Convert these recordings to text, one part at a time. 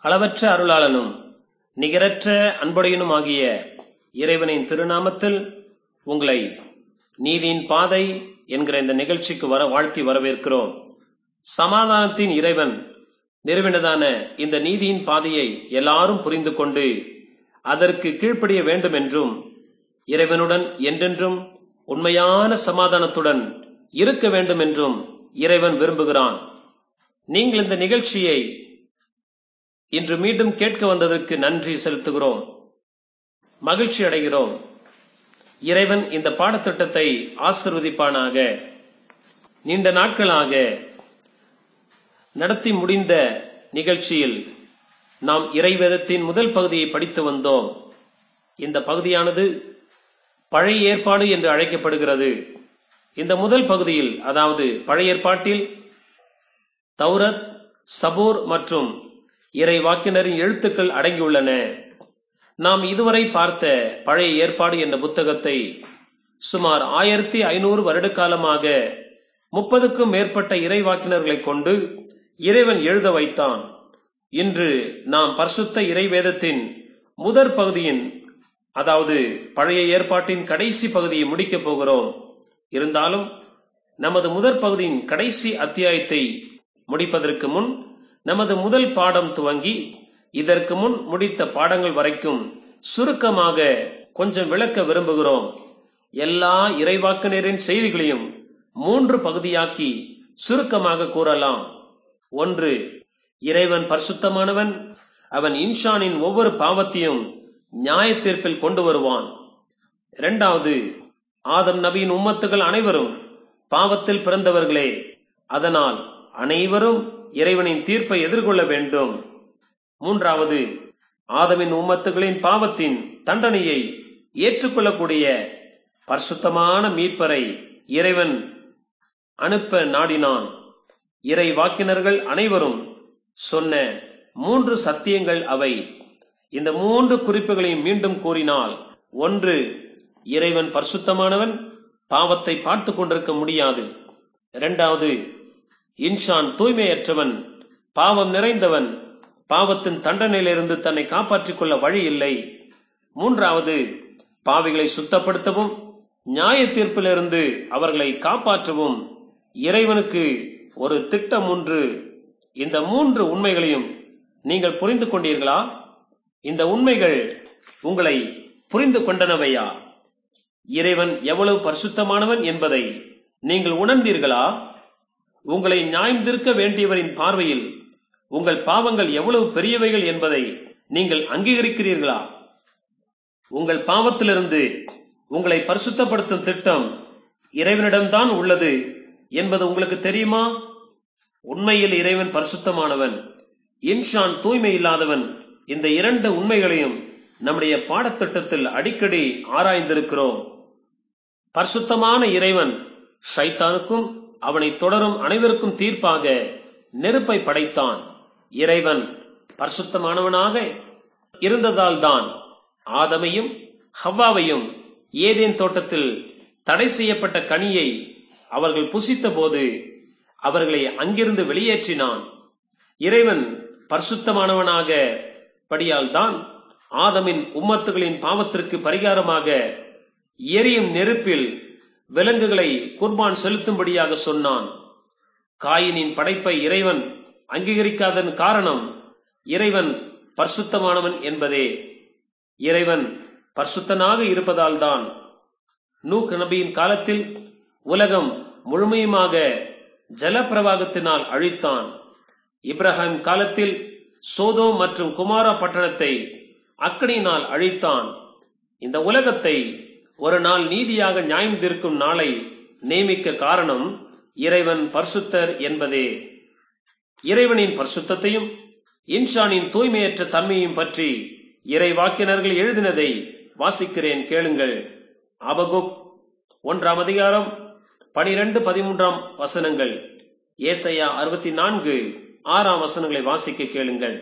அளவற்ற அருளாளனும் நிகரற்ற அன்புடையனுமாகிய இறைவனின் திருநாமத்தில் உங்களை நீதியின் பாதை என்கிற இந்த நிகழ்ச்சிக்கு வர வாழ்த்தி வரவேற்கிறோம் சமாதானத்தின் இறைவன் நிறுவினதான இந்த நீதியின் பாதையை எல்லாரும் புரிந்து கொண்டு அதற்கு கீழ்ப்படிய வேண்டும் என்றும் இறைவனுடன் என்றென்றும் உண்மையான சமாதானத்துடன் இருக்க வேண்டும் என்றும் இறைவன் விரும்புகிறான் நீங்கள் இந்த நிகழ்ச்சியை இன்று மீண்டும் கேட்க வந்ததற்கு நன்றி செலுத்துகிறோம் மகிழ்ச்சி அடைகிறோம் இறைவன் இந்த பாடத்திட்டத்தை ஆசிர்வதிப்பானாக நீண்ட நாட்களாக நடத்தி முடிந்த நிகழ்ச்சியில் நாம் இறைவேதத்தின் முதல் பகுதியை படித்து வந்தோம் இந்த பகுதியானது பழைய ஏற்பாடு என்று அழைக்கப்படுகிறது இந்த முதல் பகுதியில் அதாவது பழைய ஏற்பாட்டில் தௌரத் சபூர் மற்றும் இறை வாக்கினரின் எழுத்துக்கள் அடங்கியுள்ளன நாம் இதுவரை பார்த்த பழைய ஏற்பாடு என்ற புத்தகத்தை சுமார் ஆயிரத்தி ஐநூறு வருட காலமாக முப்பதுக்கும் மேற்பட்ட இறைவாக்கினர்களை கொண்டு இறைவன் எழுத வைத்தான் இன்று நாம் பரிசுத்த இறைவேதத்தின் முதற் பகுதியின் அதாவது பழைய ஏற்பாட்டின் கடைசி பகுதியை முடிக்கப் போகிறோம் இருந்தாலும் நமது முதற் பகுதியின் கடைசி அத்தியாயத்தை முடிப்பதற்கு முன் நமது முதல் பாடம் துவங்கி இதற்கு முன் முடித்த பாடங்கள் வரைக்கும் சுருக்கமாக கொஞ்சம் விளக்க விரும்புகிறோம் எல்லா இறைவாக்கினரின் செய்திகளையும் மூன்று பகுதியாக்கி சுருக்கமாக கூறலாம் ஒன்று இறைவன் பரிசுத்தமானவன் அவன் இன்ஷானின் ஒவ்வொரு பாவத்தையும் நியாய தீர்ப்பில் கொண்டு வருவான் இரண்டாவது ஆதம் நபியின் உம்மத்துகள் அனைவரும் பாவத்தில் பிறந்தவர்களே அதனால் அனைவரும் இறைவனின் தீர்ப்பை எதிர்கொள்ள வேண்டும் மூன்றாவது ஆதமின் உம்மத்துகளின் பாவத்தின் தண்டனையை ஏற்றுக்கொள்ளக்கூடிய பரிசுத்தமான மீட்பரை இறைவன் அனுப்ப நாடினான் இறை வாக்கினர்கள் அனைவரும் சொன்ன மூன்று சத்தியங்கள் அவை இந்த மூன்று குறிப்புகளையும் மீண்டும் கூறினால் ஒன்று இறைவன் பரிசுத்தமானவன் பாவத்தை பார்த்து கொண்டிருக்க முடியாது இரண்டாவது இன்ஷான் தூய்மையற்றவன் பாவம் நிறைந்தவன் பாவத்தின் தண்டனையிலிருந்து தன்னை காப்பாற்றிக் கொள்ள வழி இல்லை மூன்றாவது பாவிகளை சுத்தப்படுத்தவும் நியாய தீர்ப்பிலிருந்து அவர்களை காப்பாற்றவும் இறைவனுக்கு ஒரு திட்டம் ஒன்று இந்த மூன்று உண்மைகளையும் நீங்கள் புரிந்து கொண்டீர்களா இந்த உண்மைகள் உங்களை புரிந்து கொண்டனவையா இறைவன் எவ்வளவு பரிசுத்தமானவன் என்பதை நீங்கள் உணர்ந்தீர்களா உங்களை நியாயந்திருக்க வேண்டியவரின் பார்வையில் உங்கள் பாவங்கள் எவ்வளவு பெரியவைகள் என்பதை நீங்கள் அங்கீகரிக்கிறீர்களா உங்கள் பாவத்திலிருந்து உங்களை பரிசுத்தப்படுத்தும் திட்டம் இறைவனிடம்தான் உள்ளது என்பது உங்களுக்கு தெரியுமா உண்மையில் இறைவன் பரிசுத்தமானவன் இன்ஷான் தூய்மை இல்லாதவன் இந்த இரண்டு உண்மைகளையும் நம்முடைய பாடத்திட்டத்தில் அடிக்கடி ஆராய்ந்திருக்கிறோம் பரிசுத்தமான இறைவன் ஷைத்தானுக்கும் அவனை தொடரும் அனைவருக்கும் தீர்ப்பாக நெருப்பை படைத்தான் இறைவன் பரிசுத்தமானவனாக இருந்ததால் தான் ஆதமையும் ஹவ்வாவையும் ஏதேன் தோட்டத்தில் தடை செய்யப்பட்ட கனியை அவர்கள் புசித்த போது அவர்களை அங்கிருந்து வெளியேற்றினான் இறைவன் பரிசுத்தமானவனாக படியால் தான் ஆதமின் உம்மத்துகளின் பாவத்திற்கு பரிகாரமாக எரியும் நெருப்பில் விலங்குகளை குர்பான் செலுத்தும்படியாக சொன்னான் காயினின் படைப்பை இறைவன் அங்கீகரிக்காதன் காரணம் இறைவன் பரிசுத்தமானவன் என்பதே இறைவன் பரிசுத்தனாக இருப்பதால் தான் நூக் நபியின் காலத்தில் உலகம் முழுமையுமாக ஜலப்பிரவாகத்தினால் அழித்தான் இப்ராஹிம் காலத்தில் சோதோ மற்றும் குமாரா பட்டணத்தை அக்கடியினால் அழித்தான் இந்த உலகத்தை ஒரு நாள் நீதியாக நியாயம் தீர்க்கும் நாளை நியமிக்க காரணம் இறைவன் பரிசுத்தர் என்பதே இறைவனின் பரிசுத்தத்தையும் இன்ஷானின் தூய்மையற்ற தன்மையும் பற்றி இறை வாக்கினர்கள் எழுதினதை வாசிக்கிறேன் கேளுங்கள் அபகுக் ஒன்றாம் அதிகாரம் பனிரெண்டு பதிமூன்றாம் வசனங்கள் ஏசையா அறுபத்தி நான்கு ஆறாம் வசனங்களை வாசிக்க கேளுங்கள்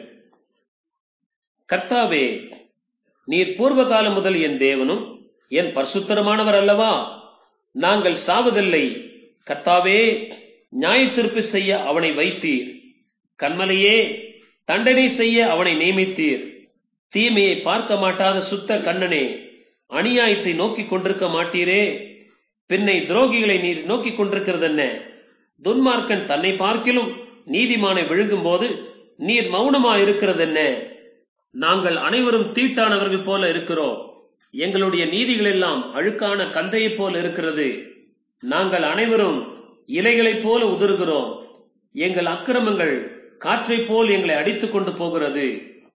கர்த்தாவே நீர் பூர்வ காலம் முதல் என் தேவனும் என் பரிசுத்தரமானவர் அல்லவா நாங்கள் சாவதில்லை கர்த்தாவே நியாய தீர்ப்பு செய்ய அவனை வைத்தீர் கண்மலையே தண்டனை செய்ய அவனை நியமித்தீர் தீமையை பார்க்க மாட்டாத சுத்த கண்ணனே அநியாயத்தை நோக்கிக் கொண்டிருக்க மாட்டீரே பின்னை துரோகிகளை நீர் நோக்கிக் கொண்டிருக்கிறது என்ன துன்மார்க்கன் தன்னை பார்க்கிலும் நீதிமானை விழுங்கும் போது நீர் மௌனமா இருக்கிறது என்ன நாங்கள் அனைவரும் தீட்டானவர்கள் போல இருக்கிறோம் எங்களுடைய நீதிகள் எல்லாம் அழுக்கான கந்தையைப் போல இருக்கிறது நாங்கள் அனைவரும் இலைகளைப் போல உதிர்கிறோம் எங்கள் அக்கிரமங்கள் காற்றைப் போல் எங்களை அடித்துக் கொண்டு போகிறது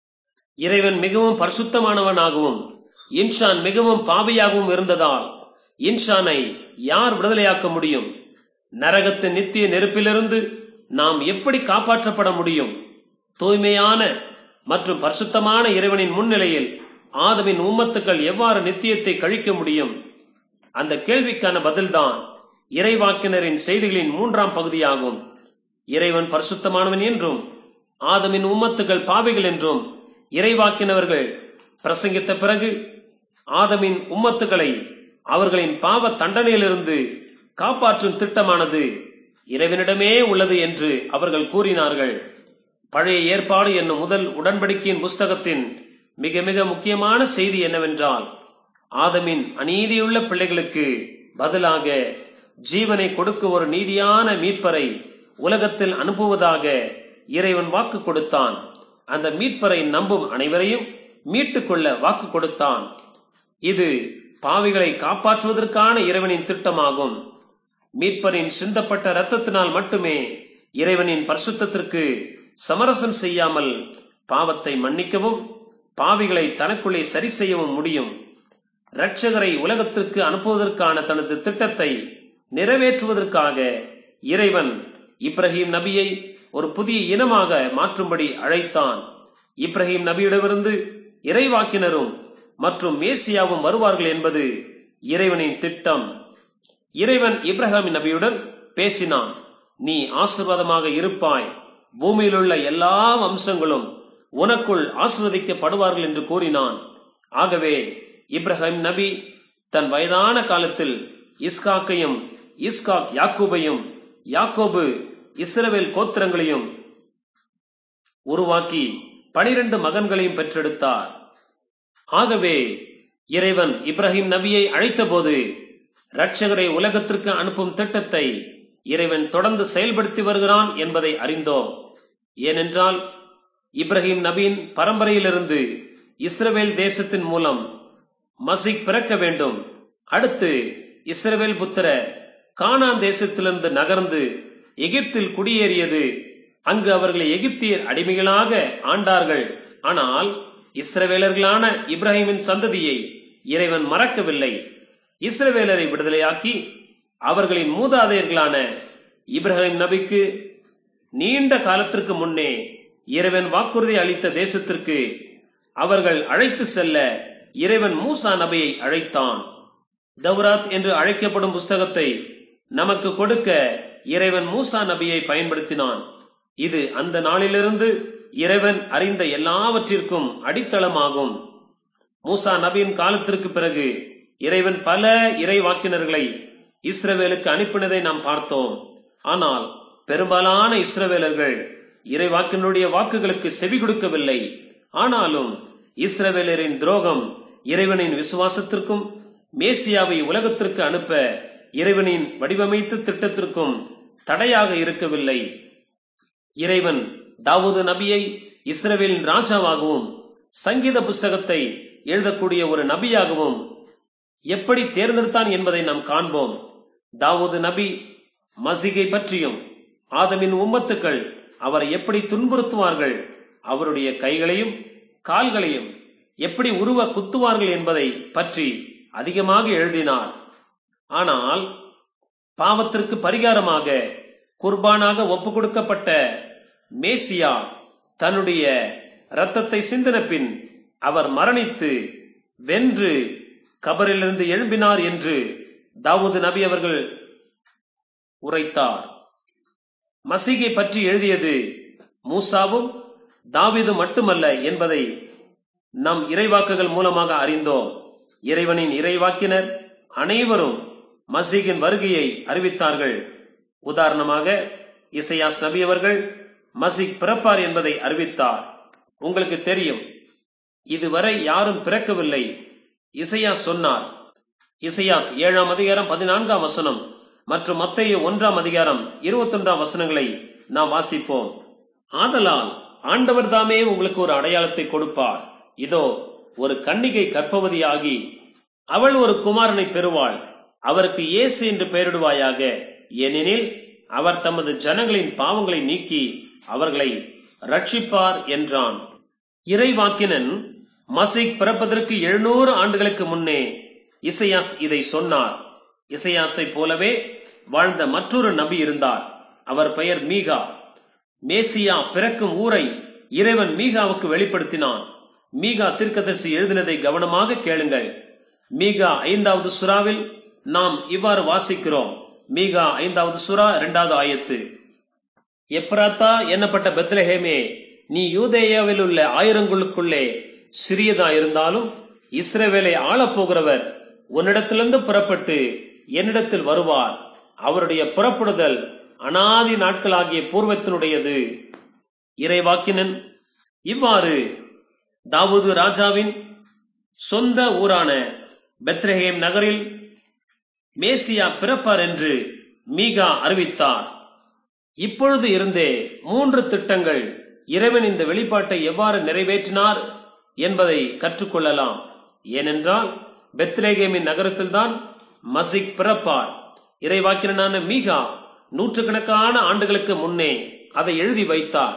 இறைவன் மிகவும் பரிசுத்தமானவனாகவும் இன்ஷான் மிகவும் பாவியாகவும் இருந்ததால் இன்ஷானை யார் விடுதலையாக்க முடியும் நரகத்தின் நித்திய நெருப்பிலிருந்து நாம் எப்படி காப்பாற்றப்பட முடியும் தூய்மையான மற்றும் பரிசுத்தமான இறைவனின் முன்னிலையில் ஆதமின் உம்மத்துக்கள் எவ்வாறு நித்தியத்தை கழிக்க முடியும் அந்த கேள்விக்கான பதில்தான் இறைவாக்கினரின் செய்திகளின் மூன்றாம் பகுதியாகும் இறைவன் பரிசுத்தமானவன் என்றும் ஆதமின் உம்மத்துகள் பாவிகள் என்றும் இறைவாக்கினவர்கள் பிரசங்கித்த பிறகு ஆதமின் உம்மத்துக்களை அவர்களின் பாவ தண்டனையிலிருந்து காப்பாற்றும் திட்டமானது இறைவனிடமே உள்ளது என்று அவர்கள் கூறினார்கள் பழைய ஏற்பாடு என்னும் முதல் உடன்படிக்கையின் புஸ்தகத்தின் மிக மிக முக்கியமான செய்தி என்னவென்றால் ஆதமின் அநீதியுள்ள பிள்ளைகளுக்கு பதிலாக ஜீவனை கொடுக்க ஒரு நீதியான மீட்பரை உலகத்தில் அனுப்புவதாக இறைவன் வாக்கு கொடுத்தான் அந்த மீட்பரை நம்பும் அனைவரையும் மீட்டுக் கொள்ள வாக்கு கொடுத்தான் இது பாவிகளை காப்பாற்றுவதற்கான இறைவனின் திட்டமாகும் மீட்பரின் சிந்தப்பட்ட இரத்தத்தினால் மட்டுமே இறைவனின் பரிசுத்தத்திற்கு சமரசம் செய்யாமல் பாவத்தை மன்னிக்கவும் பாவிகளை தனக்குள்ளே சரி செய்யவும் முடியும் இரட்சகரை உலகத்திற்கு அனுப்புவதற்கான தனது திட்டத்தை நிறைவேற்றுவதற்காக இறைவன் இப்ரஹீம் நபியை ஒரு புதிய இனமாக மாற்றும்படி அழைத்தான் இப்ரஹீம் நபியிடமிருந்து இறைவாக்கினரும் மற்றும் மேசியாவும் வருவார்கள் என்பது இறைவனின் திட்டம் இறைவன் இப்ரஹாம் நபியுடன் பேசினான் நீ ஆசிர்வாதமாக இருப்பாய் பூமியிலுள்ள எல்லா வம்சங்களும் உனக்குள் ஆசிர்வதிக்கப்படுவார்கள் என்று கூறினான் ஆகவே இப்ரஹிம் நபி தன் வயதான காலத்தில் இஸ்காக்கையும் இஸ்காக் யாக்கூபையும் யாக்கோபு இஸ்ரவேல் கோத்திரங்களையும் உருவாக்கி பனிரெண்டு மகன்களையும் பெற்றெடுத்தார் ஆகவே இறைவன் இப்ராஹிம் நபியை அழைத்தபோது இரட்சகரை உலகத்திற்கு அனுப்பும் திட்டத்தை இறைவன் தொடர்ந்து செயல்படுத்தி வருகிறான் என்பதை அறிந்தோம் ஏனென்றால் இப்ராஹிம் நபியின் பரம்பரையிலிருந்து இஸ்ரவேல் தேசத்தின் மூலம் மசிக் பிறக்க வேண்டும் அடுத்து இஸ்ரவேல் புத்திர கானான் தேசத்திலிருந்து நகர்ந்து எகிப்தில் குடியேறியது அங்கு அவர்களை எகிப்தியர் அடிமைகளாக ஆண்டார்கள் ஆனால் இஸ்ரவேலர்களான இப்ராஹிமின் சந்ததியை இறைவன் மறக்கவில்லை இஸ்ரவேலரை விடுதலையாக்கி அவர்களின் மூதாதையர்களான இப்ராஹிம் நபிக்கு நீண்ட காலத்திற்கு முன்னே இறைவன் வாக்குறுதி அளித்த தேசத்திற்கு அவர்கள் அழைத்து செல்ல இறைவன் மூசா நபியை அழைத்தான் தௌராத் என்று அழைக்கப்படும் புஸ்தகத்தை நமக்கு கொடுக்க இறைவன் மூசா நபியை பயன்படுத்தினான் இது அந்த நாளிலிருந்து இறைவன் அறிந்த எல்லாவற்றிற்கும் அடித்தளமாகும் மூசா நபியின் காலத்திற்கு பிறகு இறைவன் பல இறைவாக்கினர்களை இஸ்ரவேலுக்கு அனுப்பினதை நாம் பார்த்தோம் ஆனால் பெரும்பாலான இஸ்ரவேலர்கள் இறைவாக்கினுடைய வாக்குகளுக்கு செவி கொடுக்கவில்லை ஆனாலும் இஸ்ரவேலரின் துரோகம் இறைவனின் விசுவாசத்திற்கும் மேசியாவை உலகத்திற்கு அனுப்ப இறைவனின் வடிவமைத்த திட்டத்திற்கும் தடையாக இருக்கவில்லை இறைவன் தாவூது நபியை இஸ்ரவேலின் ராஜாவாகவும் சங்கீத புஸ்தகத்தை எழுதக்கூடிய ஒரு நபியாகவும் எப்படி தேர்ந்தெடுத்தான் என்பதை நாம் காண்போம் தாவூது நபி மசிகை பற்றியும் ஆதமின் உம்மத்துக்கள் அவரை எப்படி துன்புறுத்துவார்கள் அவருடைய கைகளையும் கால்களையும் எப்படி உருவ குத்துவார்கள் என்பதை பற்றி அதிகமாக எழுதினார் ஆனால் பாவத்திற்கு பரிகாரமாக குர்பானாக ஒப்பு கொடுக்கப்பட்ட மேசியா தன்னுடைய இரத்தத்தை சிந்தின பின் அவர் மரணித்து வென்று கபரிலிருந்து எழும்பினார் என்று தாவூது நபி அவர்கள் உரைத்தார் மசிகை பற்றி எழுதியது மூசாவும் தாவீது மட்டுமல்ல என்பதை நம் இறைவாக்குகள் மூலமாக அறிந்தோம் இறைவனின் இறைவாக்கினர் அனைவரும் மசீகின் வருகையை அறிவித்தார்கள் உதாரணமாக இசையாஸ் நபி அவர்கள் மசிக் பிறப்பார் என்பதை அறிவித்தார் உங்களுக்கு தெரியும் இதுவரை யாரும் பிறக்கவில்லை இசையா சொன்னார் இசையாஸ் ஏழாம் அதிகாரம் பதினான்காம் வசனம் மற்றும் மத்தேயு ஒன்றாம் அதிகாரம் இருபத்தொன்றாம் வசனங்களை நாம் வாசிப்போம் ஆதலால் ஆண்டவர் தாமே உங்களுக்கு ஒரு அடையாளத்தை கொடுப்பார் இதோ ஒரு கன்னிகை கற்பவதியாகி அவள் ஒரு குமாரனை பெறுவாள் அவருக்கு இயேசு என்று பெயரிடுவாயாக ஏனெனில் அவர் தமது ஜனங்களின் பாவங்களை நீக்கி அவர்களை ரட்சிப்பார் என்றான் இறைவாக்கினன் மசிக் பிறப்பதற்கு எழுநூறு ஆண்டுகளுக்கு முன்னே இசையாஸ் இதை சொன்னார் இசையாஸை போலவே வாழ்ந்த மற்றொரு நபி இருந்தார் அவர் பெயர் மீகா மேசியா பிறக்கும் ஊரை இறைவன் மீகாவுக்கு வெளிப்படுத்தினான் மீகா தீர்க்கதரிசி எழுதினதை கவனமாக கேளுங்கள் மீகா ஐந்தாவது சுறாவில் நாம் இவ்வாறு வாசிக்கிறோம் மீகா ஐந்தாவது சுறா இரண்டாவது ஆயத்து எப்ராத்தா என்னப்பட்ட பெத்லஹேமே நீ யூதேயாவில் உள்ள ஆயிரங்களுக்குள்ளே சிறியதா இருந்தாலும் இஸ்ரவேலை ஆளப் போகிறவர் உன்னிடத்திலிருந்து புறப்பட்டு என்னிடத்தில் வருவார் அவருடைய புறப்படுதல் அனாதி நாட்களாகிய பூர்வத்தினுடையது இறைவாக்கினன் இவ்வாறு தாவூது ராஜாவின் சொந்த ஊரான பெத்ரஹேம் நகரில் மேசியா பிறப்பார் என்று மீகா அறிவித்தார் இப்பொழுது இருந்தே மூன்று திட்டங்கள் இறைவன் இந்த வெளிப்பாட்டை எவ்வாறு நிறைவேற்றினார் என்பதை கற்றுக்கொள்ளலாம் ஏனென்றால் பெத்லேகேமின் நகரத்தில்தான் மசிக் பிறப்பார் இறைவாக்கினான மீகா நூற்றுக்கணக்கான ஆண்டுகளுக்கு முன்னே அதை எழுதி வைத்தார்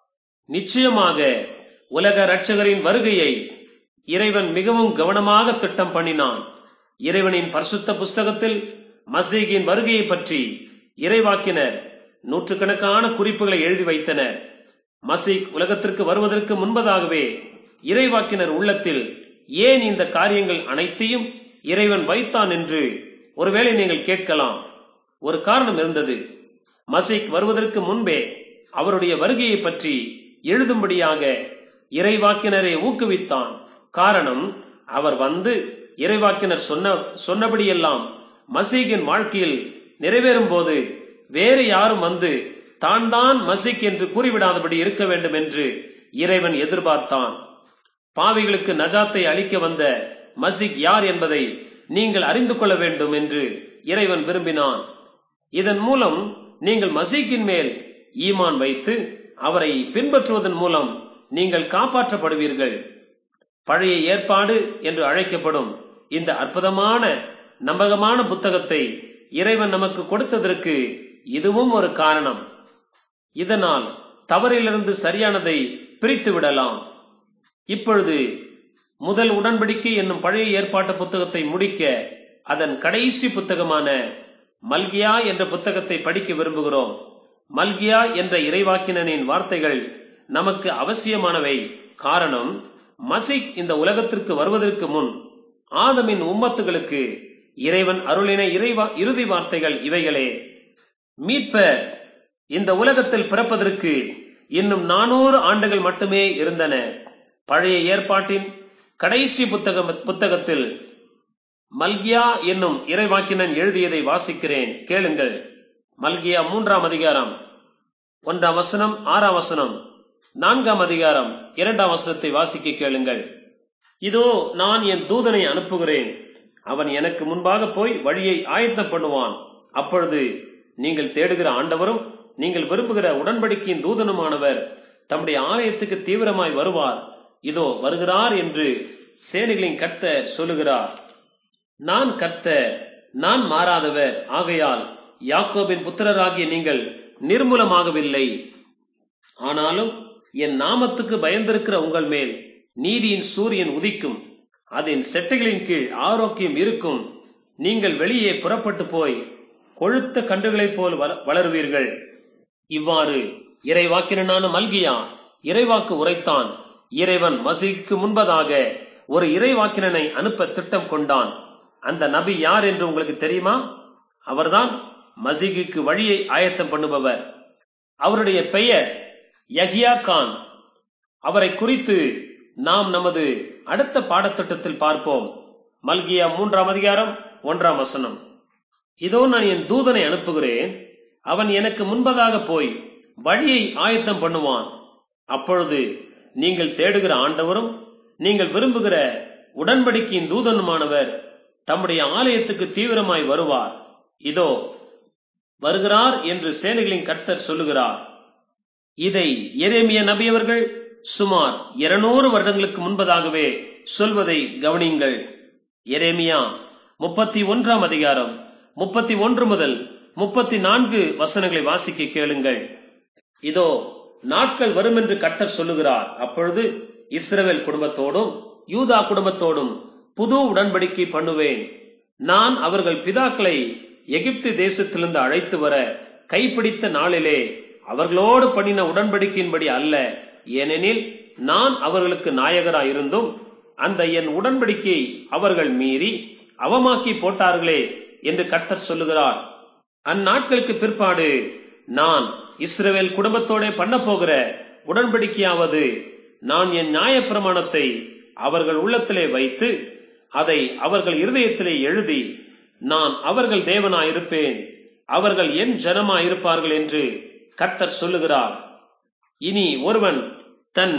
நிச்சயமாக உலக இரட்சகரின் வருகையை இறைவன் மிகவும் கவனமாக திட்டம் பண்ணினான் இறைவனின் பரிசுத்த புஸ்தகத்தில் மசீகின் வருகையை பற்றி இறைவாக்கினர் நூற்றுக்கணக்கான குறிப்புகளை எழுதி வைத்தனர் மசீக் உலகத்திற்கு வருவதற்கு முன்பதாகவே இறைவாக்கினர் உள்ளத்தில் ஏன் இந்த காரியங்கள் அனைத்தையும் இறைவன் வைத்தான் என்று ஒருவேளை நீங்கள் கேட்கலாம் ஒரு காரணம் இருந்தது மசீக் வருவதற்கு முன்பே அவருடைய வருகையை பற்றி எழுதும்படியாக இறைவாக்கினரை ஊக்குவித்தான் காரணம் அவர் வந்து இறைவாக்கினர் சொன்ன சொன்னபடியெல்லாம் மசீகின் வாழ்க்கையில் நிறைவேறும் போது வேறு யாரும் வந்து தான் தான் மசிக் என்று கூறிவிடாதபடி இருக்க வேண்டும் என்று இறைவன் எதிர்பார்த்தான் பாவிகளுக்கு நஜாத்தை அளிக்க வந்த மசிக் யார் என்பதை நீங்கள் அறிந்து கொள்ள வேண்டும் என்று இறைவன் விரும்பினான் இதன் மூலம் நீங்கள் மசீக்கின் மேல் ஈமான் வைத்து அவரை பின்பற்றுவதன் மூலம் நீங்கள் காப்பாற்றப்படுவீர்கள் பழைய ஏற்பாடு என்று அழைக்கப்படும் இந்த அற்புதமான நம்பகமான புத்தகத்தை இறைவன் நமக்கு கொடுத்ததற்கு இதுவும் ஒரு காரணம் இதனால் தவறிலிருந்து சரியானதை பிரித்து விடலாம் இப்பொழுது முதல் உடன்படிக்கை என்னும் பழைய ஏற்பாட்டு புத்தகத்தை முடிக்க அதன் கடைசி புத்தகமான மல்கியா என்ற புத்தகத்தை படிக்க விரும்புகிறோம் மல்கியா என்ற இறைவாக்கினனின் வார்த்தைகள் நமக்கு அவசியமானவை காரணம் மசிக் இந்த உலகத்திற்கு வருவதற்கு முன் ஆதமின் உம்மத்துகளுக்கு இறைவன் அருளின இறைவா இறுதி வார்த்தைகள் இவைகளே மீட்பர் இந்த உலகத்தில் பிறப்பதற்கு இன்னும் நானூறு ஆண்டுகள் மட்டுமே இருந்தன பழைய ஏற்பாட்டின் கடைசி புத்தகம் புத்தகத்தில் மல்கியா என்னும் இறைவாக்கினன் எழுதியதை வாசிக்கிறேன் கேளுங்கள் மல்கியா மூன்றாம் அதிகாரம் ஒன்றாம் வசனம் ஆறாம் வசனம் நான்காம் அதிகாரம் இரண்டாம் வசனத்தை வாசிக்க கேளுங்கள் இதோ நான் என் தூதனை அனுப்புகிறேன் அவன் எனக்கு முன்பாக போய் வழியை ஆயத்தம் பண்ணுவான் அப்பொழுது நீங்கள் தேடுகிற ஆண்டவரும் நீங்கள் விரும்புகிற உடன்படிக்கையின் தூதனுமானவர் தம்முடைய ஆலயத்துக்கு தீவிரமாய் வருவார் இதோ வருகிறார் என்று சேனைகளின் கர்த்தர் சொல்லுகிறார் நான் கர்த்தர் நான் மாறாதவர் ஆகையால் யாக்கோபின் புத்திரராகிய நீங்கள் நிர்மூலமாகவில்லை ஆனாலும் என் நாமத்துக்கு பயந்திருக்கிற உங்கள் மேல் நீதியின் சூரியன் உதிக்கும் அதன் செட்டைகளின் கீழ் ஆரோக்கியம் இருக்கும் நீங்கள் வெளியே புறப்பட்டு போய் கொழுத்த கன்றுகளைப் போல் வள- வளருவீர்கள் இவ்வாறு இறைவாக்கினனான மல்கியா இறைவாக்கு உரைத்தான் இறைவன் மசீக்கு முன்பதாக ஒரு இறைவாக்கினனை அனுப்ப திட்டம் கொண்டான் அந்த நபி யார் என்று உங்களுக்கு தெரியுமா அவர்தான் மசீகுக்கு வழியை ஆயத்தம் பண்ணுபவர் அவருடைய பெயர் யஹியா கான் அவரை குறித்து நாம் நமது அடுத்த பாடத்திட்டத்தில் பார்ப்போம் மல்கியா மூன்றாம் அதிகாரம் ஒன்றாம் வசனம் இதோ நான் என் தூதனை அனுப்புகிறேன் அவன் எனக்கு முன்பதாக போய் வழியை ஆயத்தம் பண்ணுவான் அப்பொழுது நீங்கள் தேடுகிற ஆண்டவரும் நீங்கள் விரும்புகிற உடன்படிக்கையின் தூதனுமானவர் தம்முடைய ஆலயத்துக்கு தீவிரமாய் வருவார் இதோ வருகிறார் என்று சேனைகளின் கர்த்தர் சொல்லுகிறார் இதை எரேமிய நபி அவர்கள் சுமார் இருநூறு வருடங்களுக்கு முன்பதாகவே சொல்வதை கவனியுங்கள் எரேமியா முப்பத்தி ஒன்றாம் அதிகாரம் முப்பத்தி ஒன்று முதல் முப்பத்தி நான்கு வசனங்களை வாசிக்க கேளுங்கள் இதோ நாட்கள் வரும் என்று கர்த்தர் சொல்லுகிறார் அப்பொழுது இஸ்ரவேல் குடும்பத்தோடும் யூதா குடும்பத்தோடும் புது உடன்படிக்கை பண்ணுவேன் நான் அவர்கள் பிதாக்களை எகிப்து தேசத்திலிருந்து அழைத்து வர கைப்பிடித்த நாளிலே அவர்களோடு பண்ணின உடன்படிக்கையின்படி அல்ல ஏனெனில் நான் அவர்களுக்கு நாயகராய் இருந்தும் அந்த என் உடன்படிக்கை அவர்கள் மீறி அவமாக்கி போட்டார்களே என்று கர்த்தர் சொல்லுகிறார் அந்நாட்களுக்கு பிற்பாடு நான் இஸ்ரவேல் குடும்பத்தோட பண்ண போகிற உடன்படிக்கையாவது நான் என் நியாயப்பிரமாணத்தை அவர்கள் உள்ளத்திலே வைத்து அதை அவர்கள் இருதயத்திலே எழுதி நான் அவர்கள் தேவனாயிருப்பேன் அவர்கள் என் ஜனமாயிருப்பார்கள் என்று கர்த்தர் சொல்லுகிறார் இனி ஒருவன் தன்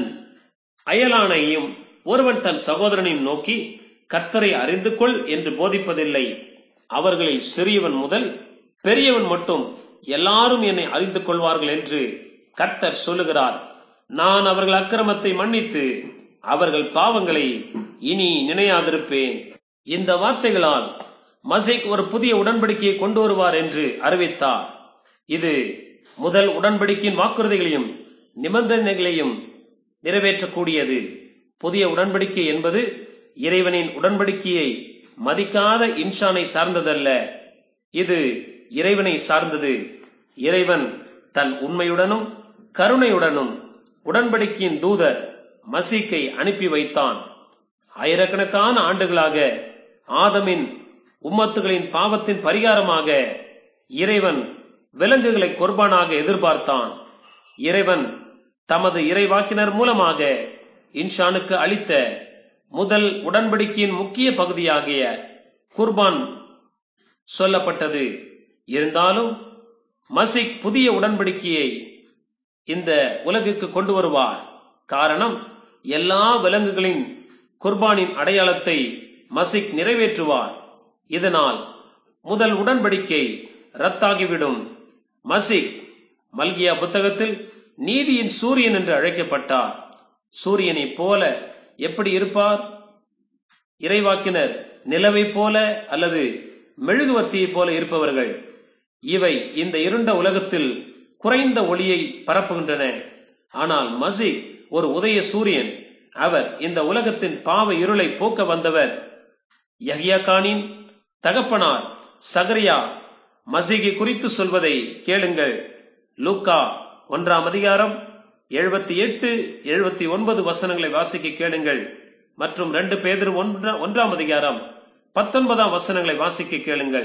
அயலானையும் ஒருவன் தன் சகோதரனையும் நோக்கி கர்த்தரை அறிந்து கொள் என்று போதிப்பதில்லை அவர்களில் சிறியவன் முதல் பெரியவன் மட்டும் எல்லாரும் என்னை அறிந்து கொள்வார்கள் என்று கர்த்தர் சொல்லுகிறார் நான் அவர்கள் அக்கிரமத்தை மன்னித்து அவர்கள் பாவங்களை இனி நினையாதிருப்பேன் இந்த வார்த்தைகளால் மசேக் ஒரு புதிய உடன்படிக்கையை கொண்டு வருவார் என்று அறிவித்தார் இது முதல் உடன்படிக்கையின் வாக்குறுதிகளையும் நிபந்தனைகளையும் நிறைவேற்றக்கூடியது புதிய உடன்படிக்கை என்பது இறைவனின் உடன்படிக்கையை மதிக்காத இன்சானை சார்ந்ததல்ல இது இறைவனை சார்ந்தது இறைவன் தன் உண்மையுடனும் கருணையுடனும் உடன்படிக்கையின் தூதர் மசீக்கை அனுப்பி வைத்தான் ஆயிரக்கணக்கான ஆண்டுகளாக ஆதமின் உம்மத்துகளின் பாவத்தின் பரிகாரமாக இறைவன் விலங்குகளை கொர்பானாக எதிர்பார்த்தான் இறைவன் தமது இறைவாக்கினர் மூலமாக இன்ஷானுக்கு அளித்த முதல் உடன்படிக்கையின் முக்கிய பகுதியாகிய குர்பான் சொல்லப்பட்டது இருந்தாலும் மசிக் புதிய உடன்படிக்கையை இந்த உலகுக்கு கொண்டு வருவார் காரணம் எல்லா விலங்குகளின் குர்பானின் அடையாளத்தை மசிக் நிறைவேற்றுவார் இதனால் முதல் உடன்படிக்கை ரத்தாகிவிடும் மசிக் மல்கியா புத்தகத்தில் நீதியின் சூரியன் என்று அழைக்கப்பட்டார் சூரியனைப் போல எப்படி இருப்பார் இறைவாக்கினர் நிலவை போல அல்லது மெழுகுவர்த்தியைப் போல இருப்பவர்கள் இவை இந்த இருண்ட உலகத்தில் குறைந்த ஒளியை பரப்புகின்றன ஆனால் மசிக் ஒரு உதய சூரியன் அவர் இந்த உலகத்தின் பாவ இருளை போக்க வந்தவர் யஹ்யா கானின் தகப்பனார் சகரியா மசீகை குறித்து சொல்வதை கேளுங்கள் லூக்கா ஒன்றாம் அதிகாரம் எழுபத்தி எட்டு எழுபத்தி ஒன்பது வசனங்களை வாசிக்க கேளுங்கள் மற்றும் ரெண்டு பேதர் ஒன்றாம் அதிகாரம் பத்தொன்பதாம் வசனங்களை வாசிக்க கேளுங்கள்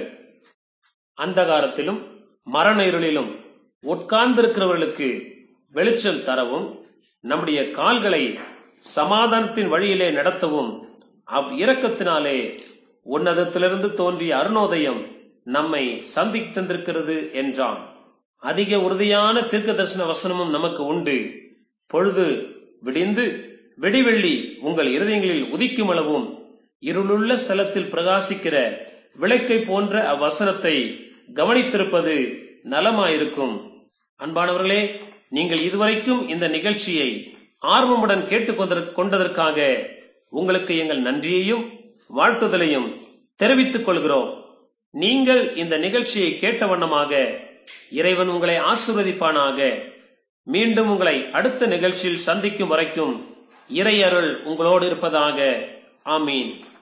அந்தகாரத்திலும் மரண இருளிலும் உட்கார்ந்திருக்கிறவர்களுக்கு வெளிச்சம் தரவும் நம்முடைய கால்களை சமாதானத்தின் வழியிலே நடத்தவும் அவ் இரக்கத்தினாலே உன்னதத்திலிருந்து தோன்றிய அருணோதயம் நம்மை சந்தித்திருக்கிறது என்றான் அதிக உறுதியான தீர்க்க தரிசன வசனமும் நமக்கு உண்டு பொழுது விடிந்து வெடிவெள்ளி உங்கள் இருதயங்களில் உதிக்கும் அளவும் இருளுள்ள ஸ்தலத்தில் பிரகாசிக்கிற விளக்கை போன்ற அவ்வசனத்தை கவனித்திருப்பது நலமாயிருக்கும் அன்பானவர்களே நீங்கள் இதுவரைக்கும் இந்த நிகழ்ச்சியை ஆர்வமுடன் கேட்டுக் கொண்டதற்காக உங்களுக்கு எங்கள் நன்றியையும் வாழ்த்துதலையும் தெரிவித்துக் கொள்கிறோம் நீங்கள் இந்த நிகழ்ச்சியை கேட்ட வண்ணமாக இறைவன் உங்களை ஆசிர்வதிப்பானாக மீண்டும் உங்களை அடுத்த நிகழ்ச்சியில் சந்திக்கும் வரைக்கும் இறை அருள் உங்களோடு இருப்பதாக ஆமீன்